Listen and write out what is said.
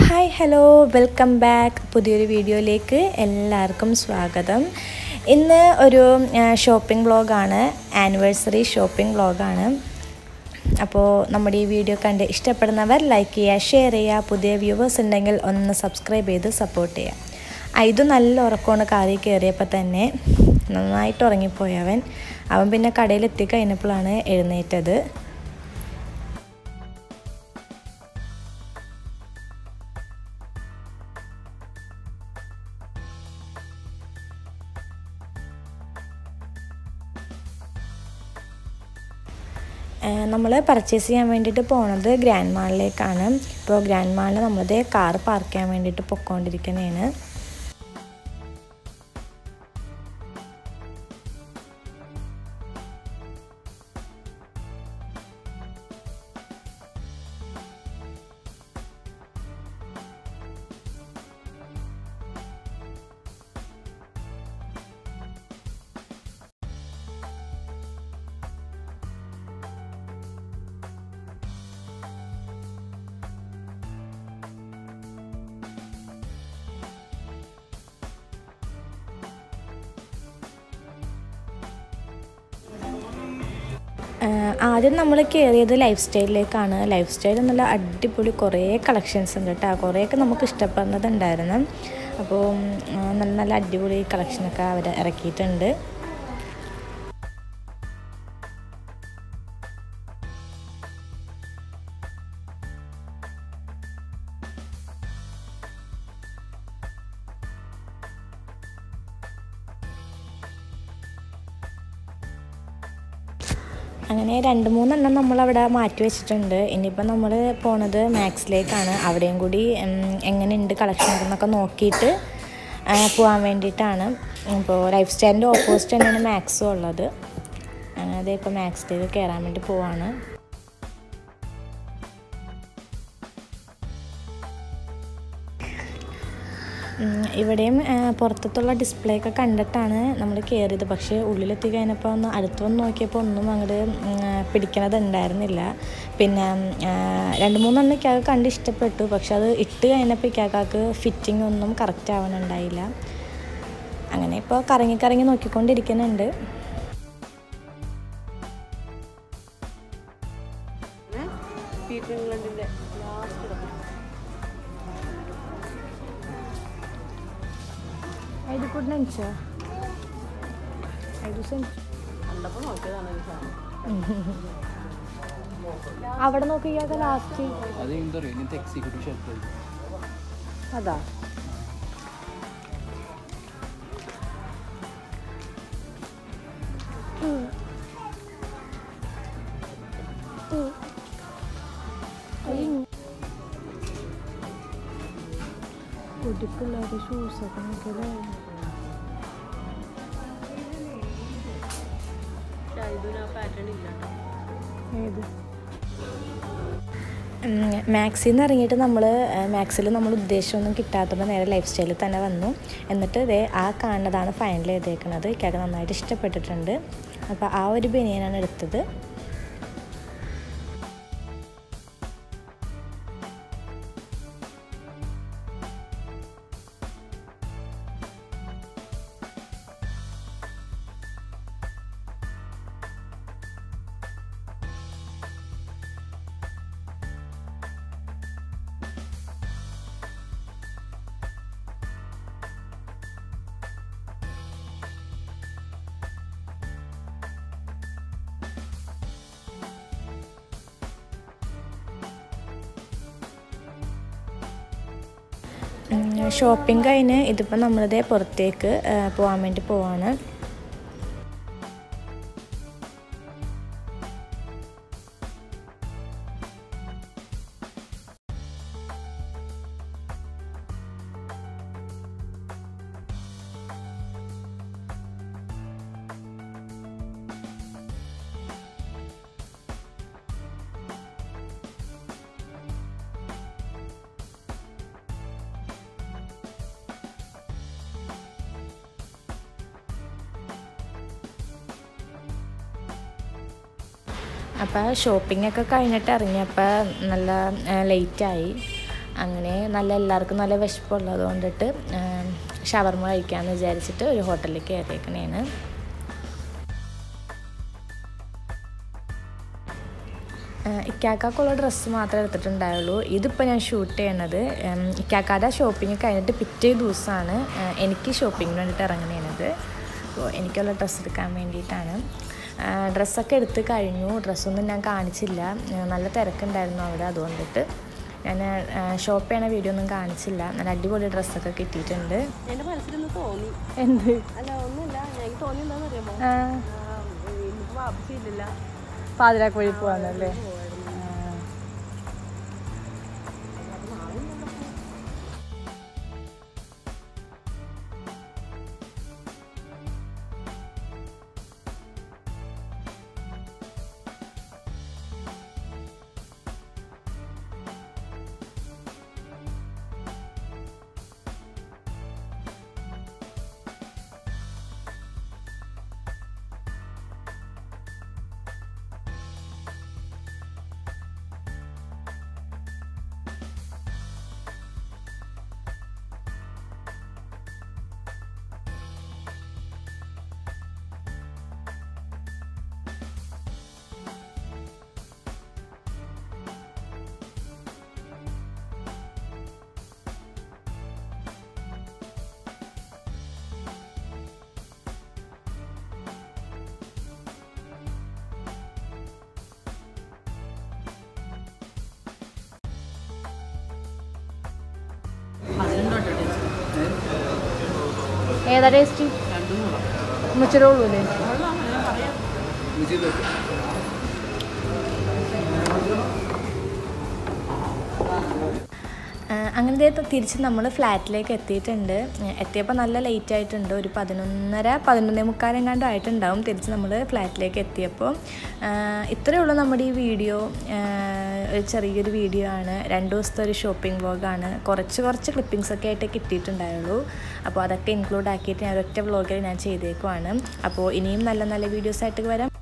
hi hello welcome back പുതിയൊരു വീഡിയോയിലേക്ക് എല്ലാവർക്കും സ്വാഗതം ഇന്ന് ഒരു ഷോപ്പിംഗ് വ്ളോഗാണ് ആനിവേഴ്സറി ഷോപ്പിംഗ് വ്ളോഗാണ് അപ്പോൾ നമ്മുടെ ഈ വീഡിയോ കണ്ട് ഇഷ്ടപ്പെടുന്നവർ ലൈക്ക് ചെയ്യുക ഷെയർ ചെയ്യുക പുതിയ വ്യൂവേഴ്സ് ഉണ്ടെങ്കിൽ ഒന്ന് സബ്സ്ക്രൈബ് ചെയ്ത് സപ്പോർട്ട് ചെയ്യുക ആ, ഇത് നല്ല ഉറക്കമാണ് കാറി കയറിയപ്പോൾ തന്നെ നന്നായിട്ട് ഉറങ്ങിപ്പോയി അവൻ അവൻ പിന്നെ കടയിൽ എത്തിക്കഴിഞ്ഞപ്പോഴാണ് എഴുന്നേറ്റത് നമ്മൾ പർച്ചേസ് ചെയ്യാൻ വേണ്ടിയിട്ട് പോണത് ഗ്രാൻഡ് മാളിലേക്കാണ് ഇപ്പോൾ ഗ്രാൻഡ് മാളിൽ നമ്മളത് കാർ പാർക്ക് ചെയ്യാൻ വേണ്ടിയിട്ട് പൊക്കോണ്ടിരിക്കുന്നതാണ് ആഹ് ആദ്യം നമ്മൾ കയറിയത് ലൈഫ് സ്റ്റൈലിലേക്കാണ് ലൈഫ് സ്റ്റൈൽ നല്ല അടിപൊളി കുറേ കളക്ഷൻസ് ഉണ്ട് കേട്ടോ കുറേയൊക്കെ നമുക്ക് ഇഷ്ടപ്പെടുന്നതുണ്ടായിരുന്നു അപ്പോൾ ഉം, ആഹ് നല്ല നല്ല അടിപൊളി കളക്ഷനൊക്കെ അവർ ഇറക്കിയിട്ടുണ്ട് അങ്ങനെ രണ്ട് മൂന്നെണ്ണം നമ്മളവിടെ മാറ്റി വെച്ചിട്ടുണ്ട് ഇനിയിപ്പോൾ നമ്മൾ പോണത് മാക്സിലേക്കാണ് അവിടെയും കൂടി ഉം, എങ്ങനെയുണ്ട് കളക്ഷൻ എന്നൊക്കെ നോക്കിയിട്ട് ആ, പോകാൻ വേണ്ടിയിട്ടാണ് ഇപ്പോൾ ലൈഫ് സ്റ്റൈലിൻ്റെ ഓപ്പോസിറ്റ് തന്നെയാണ് മാക്സും ഉള്ളത് അങ്ങനെ അതേ ഇപ്പോൾ മാക്സിലേക്ക് കയറാൻ വേണ്ടി പോവാണ് ഉം, ഇവിടെയും ആ, പുറത്തുള്ള ഡിസ്പ്ലേ ഒക്കെ കണ്ടിട്ടാണ് നമ്മൾ കയറിയത് പക്ഷേ ഉള്ളിലെത്തി കഴിഞ്ഞപ്പോൾ ഒന്ന് അടുത്ത് വന്ന് നോക്കിയപ്പോൾ ഒന്നും അങ്ങോട്ട് പിടിക്കണത് ഉണ്ടായിരുന്നില്ല പിന്നെ ആ, രണ്ട് മൂന്നെണ്ണം ഇക്കാക്ക് കണ്ട് ഇഷ്ടപ്പെട്ടു പക്ഷെ അത് ഇട്ട് കഴിഞ്ഞപ്പോൾ ഇക്കാക്കാക്ക് ഫിറ്റിംഗ് ഒന്നും കറക്റ്റ് ആവണുണ്ടായില്ല അങ്ങനെ ഇപ്പോൾ കറങ്ങി കറങ്ങി നോക്കിക്കൊണ്ടിരിക്കുന്നുണ്ട് പീറ്റർ ഇംഗ്ലണ്ടിന്റെ ലാസ്റ്റ് ഇത് കൂടെ നെഞ്ചോ കണ്ടപ്പോ നോക്കിയതാണ് ഈ സാധനം അവിടെ നോക്കിയാൽ ലാസ്റ്റ് അത് എന്താ പറയുക ഇങ്ങനത്തെ എക്സിക്യൂട്ടീവ് ഷെൽഫ് അതാ കുടിപ്പിള്ളേരുടെ ഷൂസൊക്കെ നോക്കിയല്ലേ പക്ഷെ ഇതിന് ആ പാറ്റേൺ ഇല്ല കേട്ടോ ഏത് മാക്സിൽ നിന്ന് ഇറങ്ങിയിട്ട് നമ്മൾ മാക്സിൽ നമ്മൾ ഉദ്ദേശമൊന്നും കിട്ടാത്തതുകൊണ്ട് നേരെ ലൈഫ് സ്റ്റൈലിൽ തന്നെ വന്നു എന്നിട്ട് ഇതേ ആ കാണുന്നതാണ് ഫൈനൽ ചെയ്തേക്കുന്നത് ഇക്കാക്ക് നന്നായിട്ട് ഇഷ്ടപ്പെട്ടിട്ടുണ്ട് അപ്പോൾ ആ ഒരു ബനിയനാണ് എടുത്തത് ഷോപ്പിംഗ് കഴിഞ്ഞ് ഇതിപ്പോൾ നമ്മളിതേ പുറത്തേക്ക് ആ, പോകാൻ വേണ്ടി പോവാണ് അപ്പോൾ ഷോപ്പിംഗ് ഒക്കെ കഴിഞ്ഞിട്ട് ഇറങ്ങിയപ്പോൾ നല്ല ലേറ്റായി അങ്ങനെ നല്ല എല്ലാവർക്കും നല്ല വിശപ്പുള്ളത് കൊണ്ടിട്ട് ഷവർമ കഴിക്കാമെന്ന് വിചാരിച്ചിട്ട് ഒരു ഹോട്ടലിലേക്ക് കയറിയേക്കണേണ് ഇക്കാക്കുള്ള ഡ്രസ്സ് മാത്രമേ എടുത്തിട്ടുണ്ടായുള്ളൂ ഇതിപ്പോൾ ഞാൻ ഷൂട്ട് ചെയ്യണത് ഉം, ഇക്കാക്കാടെ ഷോപ്പിംഗ് കഴിഞ്ഞിട്ട് പിറ്റേ ദിവസമാണ് ഏഹ്, എനിക്ക് ഷോപ്പിങ്ങിന് വേണ്ടിയിട്ട് ഇറങ്ങണത് അപ്പോൾ എനിക്കുള്ള ഡ്രസ്സ് എടുക്കാൻ വേണ്ടിയിട്ടാണ് ആഹ്, ഡ്രസ്സൊക്കെ എടുത്ത് കഴിഞ്ഞു ഡ്രസ്സൊന്നും ഞാൻ കാണിച്ചില്ല ഏഹ്, നല്ല തിരക്കുണ്ടായിരുന്നു അവിടെ അതുകൊണ്ടിട്ട് ഞാൻ ഷോപ്പ് ചെയ്യണ വീഡിയോ ഒന്നും കാണിച്ചില്ല നല്ല അടിപൊളി ഡ്രസ്സൊക്കെ കിട്ടിയിട്ടുണ്ട് എൻ്റെ മനസ്സിലൊന്ന് തോന്നി എന്ത് അല്ല ഒന്നുമില്ല ഞങ്ങൾക്ക് തോന്നി എന്താണെന്ന് അറിയാമോ ഇന്നിപ്പോൾ വാപ്പസി ഇല്ലില്ല പാതിരാക്ക് വഴി പോകാന്നല്ലേ ഏതാ ടേസ്റ്റ് മുച്ചിട്ടുള്ളൂ അല്ലേ അങ്ങനെ ദേ തിരിച്ച് നമ്മൾ ഫ്ലാറ്റിലേക്ക് എത്തിയിട്ടുണ്ട് ഏഹ് എത്തിയപ്പോൾ നല്ല ലേറ്റ് ആയിട്ടുണ്ട് ഒരു പതിനൊന്നര പതിനൊന്നേ മുക്കാലും കണ്ടും ആയിട്ടുണ്ടാവും തിരിച്ച് നമ്മൾ ഫ്ലാറ്റിലേക്ക് എത്തിയപ്പോൾ ആഹ് ഇത്രയേ ഉള്ളൂ നമ്മുടെ ഈ വീഡിയോ ആഹ് ഒരു ചെറിയൊരു വീഡിയോ ആണ് രണ്ട് ദിവസത്തെ ഒരു ഷോപ്പിംഗ് വ്ളോഗാണ് കുറച്ച് കുറച്ച് ക്ലിപ്പിങ്സ് ഒക്കെ ആയിട്ട് കിട്ടിയിട്ടുണ്ടായുള്ളൂ അപ്പോൾ അതൊക്കെ ഇൻക്ലൂഡ് ആക്കിയിട്ട് ഞാൻ ഒരൊറ്റ വ്ളോഗിൽ ഞാൻ ചെയ്തേക്കുവാണ് അപ്പോൾ ഇനിയും നല്ല നല്ല വീഡിയോസ് ആയിട്ട് വരാം